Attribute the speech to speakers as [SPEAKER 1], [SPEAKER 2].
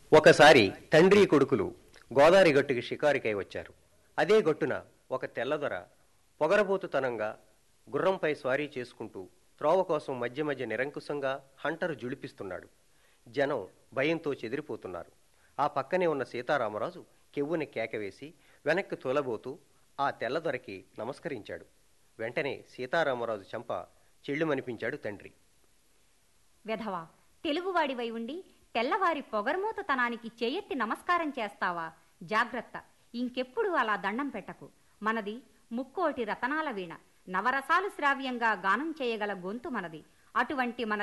[SPEAKER 1] ఒకసారి తండ్రి కొడుకులు గోదావరి గట్టుకి షికారుకై వచ్చారు అదే గట్టున ఒక తెల్లదొర పొగరబోతుతనంగా గుర్రంపై స్వారీ చేసుకుంటూ త్రోవ కోసం మధ్య మధ్య నిరంకుశంగా హంటరు జుళిపిస్తున్నాడు జనం భయంతో చెదిరిపోతున్నారు ఆ పక్కనే ఉన్న సీతారామరాజు కెవ్వుని కేకవేసి వెనక్కి తోలబోతూ ఆ తెల్లదొరకి నమస్కరించాడు వెంటనే సీతారామరాజు చెంప చెళ్ళుమనిపించాడు తండ్రి
[SPEAKER 2] వెధవా తెలుగువాడివై ఉండి తెల్లవారి పొగరమూతతనానికి చేయెత్తి నమస్కారం చేస్తావా జాగ్రత్త ఇంకెప్పుడు అలా దండం పెట్టకు మనది ముక్కోటి రతనాల వీణ నవరసాలు శ్రావ్యంగా గానం చేయగల గొంతు మనది అటువంటి మన